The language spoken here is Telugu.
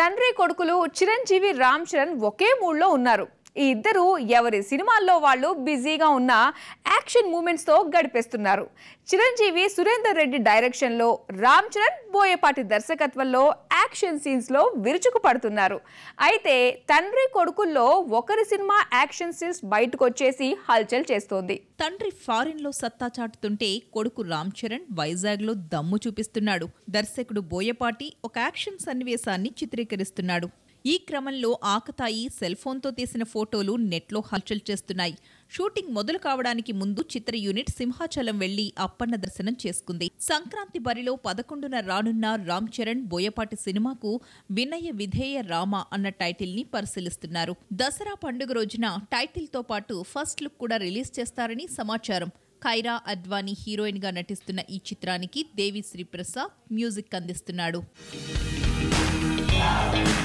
తండ్రి కొడుకులు చిరంజీవి రామ్ చరణ్ ఒకే మూడ్లో ఉన్నారు ఈ ఇద్దరు ఎవరి సినిమాల్లో వాళ్ళు బిజీగా ఉన్న యాక్షన్ మూమెంట్స్తో గడిపేస్తున్నారు చిరంజీవి సురేందర్ రెడ్డి డైరెక్షన్లో రామ్ చరణ్ బోయపాటి దర్శకత్వంలో యాక్షన్ సీన్స్లో విరుచుకు పడుతున్నారు అయితే తండ్రి కొడుకుల్లో ఒకరి సినిమా యాక్షన్ సీన్స్ బయటకు వచ్చేసి హల్చల్ చేస్తోంది తండ్రి ఫారిన్ లో సత్తా చాటుతుంటే కొడుకు రామ్ చరణ్ వైజాగ్ లో దమ్ము చూపిస్తున్నాడు దర్శకుడు బోయపాటి ఒక యాక్షన్ సన్నివేశాన్ని చిత్రీకరిస్తున్నాడు ఈ క్రమంలో ఆకతాయి సెల్ ఫోన్తో తీసిన ఫోటోలు నెట్లో హల్చల్ చేస్తున్నాయి షూటింగ్ మొదలు కావడానికి ముందు చిత్ర యూనిట్ సింహాచలం వెళ్లి అప్పన్న దర్శనం చేసుకుంది సంక్రాంతి బరిలో పదకొండున రానున్న రామ్ చరణ్ బోయపాటి సినిమాకు వినయ విధేయ రామ అన్న టైటిల్ ని పరిశీలిస్తున్నారు దసరా పండుగ రోజున టైటిల్ తో పాటు ఫస్ట్ లుక్ కూడా రిలీజ్ చేస్తారని సమాచారం ఖైరా అద్వానీ హీరోయిన్ గా నటిస్తున్న ఈ చిత్రానికి దేవి శ్రీప్రసాద్ మ్యూజిక్ అందిస్తున్నాడు